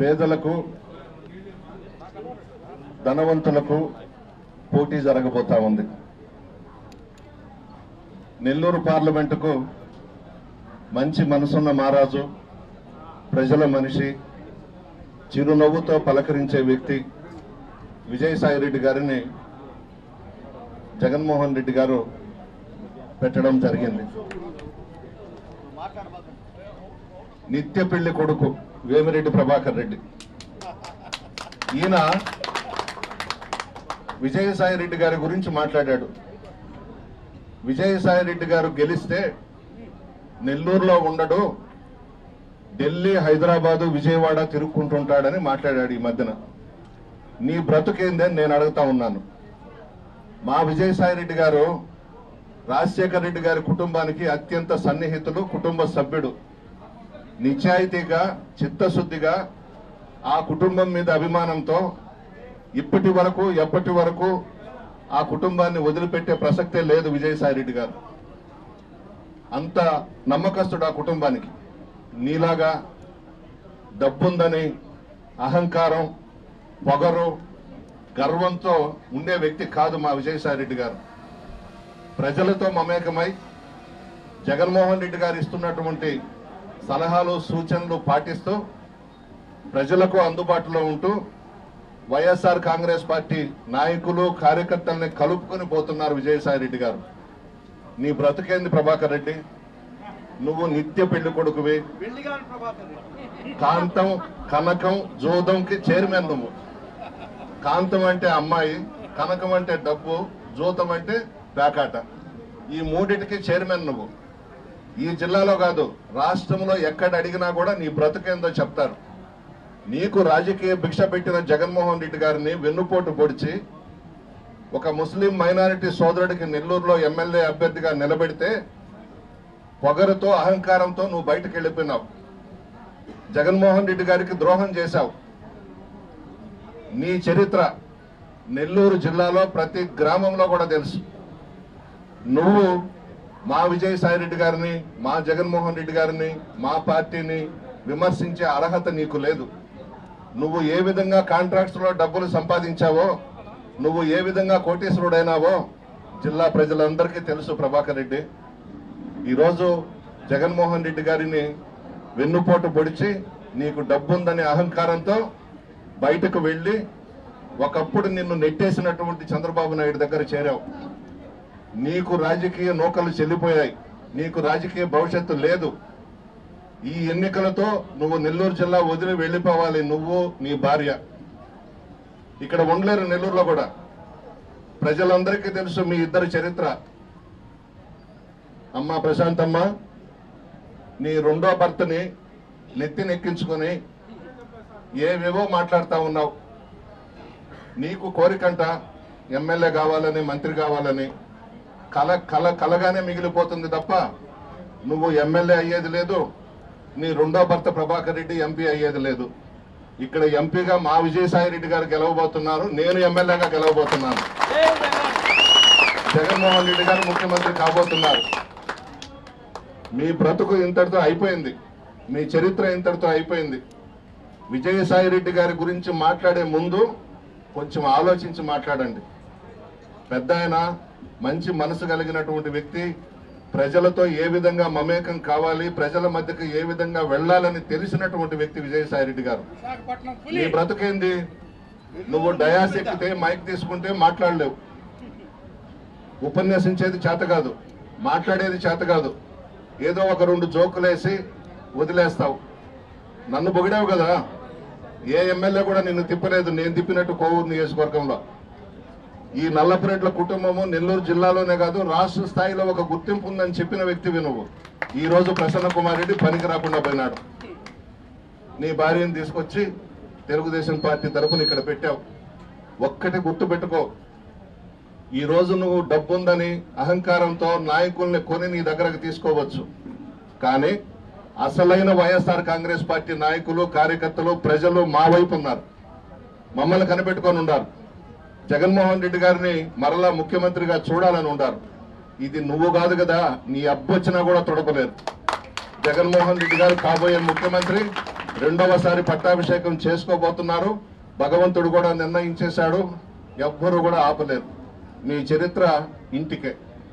పేదలకు ధనవంతులకు పోటీ జరగబోతా ఉంది నెల్లూరు పార్లమెంటుకు మంచి మనసున్న మహారాజు ప్రజల మనిషి చిరునవ్వుతో పలకరించే వ్యక్తి విజయసాయి రెడ్డి గారిని జగన్మోహన్ రెడ్డి గారు పెట్టడం జరిగింది నిత్య పెళ్లి కొడుకు వేమిరెడ్డి ప్రభాకర్ రెడ్డి ఈయన విజయసాయి రెడ్డి గారి గురించి మాట్లాడాడు విజయసాయి రెడ్డి గారు గెలిస్తే నెల్లూరులో ఉండడు ఢిల్లీ హైదరాబాదు విజయవాడ తిరుక్కుంటుంటాడని మాట్లాడాడు ఈ మధ్యన నీ బ్రతుకేందని నేను అడుగుతా ఉన్నాను మా విజయసాయి రెడ్డి గారు రాజశేఖర రెడ్డి గారి కుటుంబానికి అత్యంత సన్నిహితులు కుటుంబ సభ్యుడు నిజాయితీగా చిత్తశుద్ధిగా ఆ కుటుంబం మీద అభిమానంతో ఇప్పటి వరకు ఎప్పటి వరకు ఆ కుటుంబాన్ని వదిలిపెట్టే ప్రసక్తే లేదు విజయసాయి రెడ్డి గారు అంత నమ్మకస్తుడు ఆ కుటుంబానికి నీలాగా డబ్బుందని అహంకారం పొగరు గర్వంతో ఉండే వ్యక్తి కాదు మా విజయసాయి రెడ్డి గారు ప్రజలతో మమేకమై జగన్మోహన్ రెడ్డి గారు ఇస్తున్నటువంటి సలహాలు సూచనలు పాటిస్తూ ప్రజలకు అందుబాటులో ఉంటూ వైఎస్ఆర్ కాంగ్రెస్ పార్టీ నాయకులు కార్యకర్తల్ని కలుపుకొని పోతున్నారు విజయసాయి రెడ్డి గారు నీ బ్రతుకేంది ప్రభాకర్ రెడ్డి నువ్వు నిత్య పెళ్లి కొడుకువి పెళ్లిగాని ప్రభాకర్ రెడ్డి కాంతం కనకం జోదంకి చైర్మన్ నువ్వు కాంతం అంటే అమ్మాయి కనకం అంటే డబ్బు జోతం అంటే పేకాట ఈ మూడిటికి చైర్మన్ నువ్వు ఈ జిల్లాలో కాదు రాష్ట్రంలో ఎక్కడ అడిగినా కూడా నీ బ్రతుకేందో చెప్తారు నీకు రాజకీయ భిక్ష పెట్టిన జగన్మోహన్ రెడ్డి గారిని వెన్నుపోటు పొడిచి ఒక ముస్లిం మైనారిటీ సోదరుడికి నెల్లూరులో ఎమ్మెల్యే అభ్యర్థిగా నిలబెడితే పొగరుతో అహంకారంతో నువ్వు బయటకు వెళ్ళిపోయినావు జగన్మోహన్ రెడ్డి గారికి ద్రోహం చేశావు నీ చరిత్ర నెల్లూరు జిల్లాలో ప్రతి గ్రామంలో కూడా తెలుసు నువ్వు మా విజయసాయి రెడ్డి గారిని మా జగన్మోహన్ రెడ్డి గారిని మా పార్టీని విమర్శించే అర్హత నీకు లేదు నువ్వు ఏ విధంగా కాంట్రాక్ట్స్ లో డబ్బులు సంపాదించావో నువ్వు ఏ విధంగా కోటేశ్వరుడైనావో జిల్లా ప్రజలందరికీ తెలుసు ప్రభాకర్ రెడ్డి ఈరోజు జగన్మోహన్ రెడ్డి గారిని వెన్నుపోటు పొడిచి నీకు డబ్బుందనే అహంకారంతో బయటకు వెళ్ళి ఒకప్పుడు నిన్ను నెట్టేసినటువంటి చంద్రబాబు నాయుడు దగ్గర చేరావు నీకు రాజకీయ నూకలు చెల్లిపోయాయి నీకు రాజకీయ భవిష్యత్తు లేదు ఈ ఎన్నికలతో నువ్వు నెల్లూరు జిల్లా వదిలి వెళ్ళిపోవాలి నువ్వు నీ భార్య ఇక్కడ ఉండలేరు నెల్లూరులో కూడా ప్రజలందరికీ తెలుసు మీ ఇద్దరి చరిత్ర అమ్మా ప్రశాంతమ్మ నీ రెండో భర్తని నెత్తినెక్కించుకొని ఏవేవో మాట్లాడుతా ఉన్నావు నీకు కోరికంట ఎమ్మెల్యే కావాలని మంత్రి కావాలని కల కల కలగానే మిగిలిపోతుంది తప్ప నువ్వు ఎమ్మెల్యే అయ్యేది లేదు నీ రెండో భర్త ప్రభాకర్ రెడ్డి ఎంపీ అయ్యేది లేదు ఇక్కడ ఎంపీగా మా విజయసాయి రెడ్డి గారు గెలవబోతున్నారు నేను ఎమ్మెల్యేగా గెలవబోతున్నాను జగన్మోహన్ రెడ్డి గారు ముఖ్యమంత్రి కాబోతున్నారు మీ బ్రతుకు ఇంతటితో అయిపోయింది మీ చరిత్ర ఇంతటితో అయిపోయింది విజయసాయి రెడ్డి గారి గురించి మాట్లాడే ముందు కొంచెం ఆలోచించి మాట్లాడండి పెద్ద ఆయన మంచి మనసు కలిగినటువంటి వ్యక్తి ప్రజలతో ఏ విధంగా మమేకం కావాలి ప్రజల మధ్యకు ఏ విధంగా వెళ్ళాలని తెలిసినటువంటి వ్యక్తి విజయసాయి రెడ్డి గారు విశాఖపట్నం నీ పులి బ్రతుకేంది నువ్వు డయాస్ ఎక్కితే మైక్ తీసుకుంటే మాట్లాడలేవు ఉపన్యసించేది చేత కాదు మాట్లాడేది చేత కాదు ఏదో ఒక రెండు జోకులేసి వదిలేస్తావు నన్ను పొగిడావు కదా ఏ ఎమ్మెల్యే కూడా నిన్ను తిప్పలేదు నేను తిప్పినట్టు కోవూరు నియోజకవర్గంలో ఈ నల్లపురెడ్ల కుటుంబము నెల్లూరు జిల్లాలోనే కాదు రాష్ట్ర స్థాయిలో ఒక గుర్తింపు ఉందని చెప్పిన వ్యక్తివి నువ్వు ఈ రోజు ప్రసన్న కుమార్ రెడ్డి పనికి రాకుండా పోయినాడు నీ భార్యను తీసుకొచ్చి తెలుగుదేశం పార్టీ తరపున ఇక్కడ పెట్టావు ఒక్కటి గుర్తు పెట్టుకో ఈ రోజు నువ్వు డబ్బుందని అహంకారంతో నాయకుల్ని కొని నీ దగ్గరకు తీసుకోవచ్చు కానీ అసలైన వైఎస్ఆర్ కాంగ్రెస్ పార్టీ నాయకులు కార్యకర్తలు ప్రజలు మా వైపు ఉన్నారు మమ్మల్ని కనిపెట్టుకొని ఉన్నారు జగన్మోహన్ రెడ్డి గారిని మరలా ముఖ్యమంత్రిగా చూడాలని ఉండారు ఇది నువ్వు కాదు కదా నీ అబ్బొచ్చినా కూడా తొడపలేరు జగన్మోహన్ రెడ్డి గారు కాబోయే ముఖ్యమంత్రి రెండవసారి పట్టాభిషేకం చేసుకోబోతున్నారు భగవంతుడు కూడా నిర్ణయించేశాడు ఎవ్వరూ కూడా ఆపలేరు మీ చరిత్ర ఇంటికే